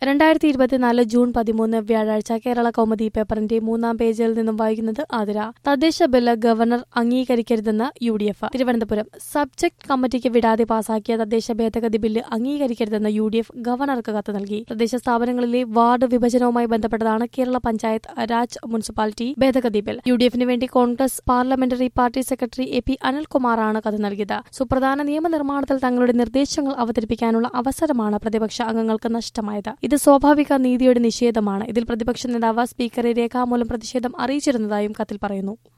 രണ്ടായിരത്തി ഇരുപത്തിനാല് ജൂൺ പതിമൂന്ന് വ്യാഴാഴ്ച കേരള കൗമുദി പേപ്പറിന്റെ മൂന്നാം പേജിൽ നിന്നും വായിക്കുന്നത് ആതിര തദ്ദേശ ബില്ല് ഗവർണർ അംഗീകരിക്കരുതെന്ന് U D F Thiruvananthapuram subject കമ്മിറ്റിക്ക് വിടാതെ പാസാക്കിയ തദ്ദേശ ഭേദഗതി ബില്ല് അംഗീകരിക്കരുതെന്ന് യു ഡി എഫ് ഗവർണർക്ക് കത്ത് നൽകി തദ്ദേശ സ്ഥാപനങ്ങളിലെ വാർഡ് വിഭജനവുമായി ബന്ധപ്പെട്ടതാണ് കേരള പഞ്ചായത്ത് രാജ് മുനിസിപ്പാലിറ്റി ഭേദഗതി ബിൽ യു ഡി എഫിന് വേണ്ടി Congress parliamentary party secretary A P അനിൽകുമാറാണ് കത്ത് നൽകിയത് സുപ്രധാന നിയമനിർമ്മാണത്തിൽ തങ്ങളുടെ നിർദ്ദേശങ്ങൾ അവതരിപ്പിക്കാനുള്ള അവസരമാണ് പ്രതിപക്ഷ അംഗങ്ങൾക്ക് നഷ്ടമായത് ഇത് സ്വാഭാവിക നീതിയുടെ നിഷേധമാണ് ഇതിൽ പ്രതിപക്ഷ നേതാവ് സ്പീക്കറെ രേഖാമൂലം പ്രതിഷേധം അറിയിച്ചിരുന്നതായും കത്തിൽ പറയുന്നു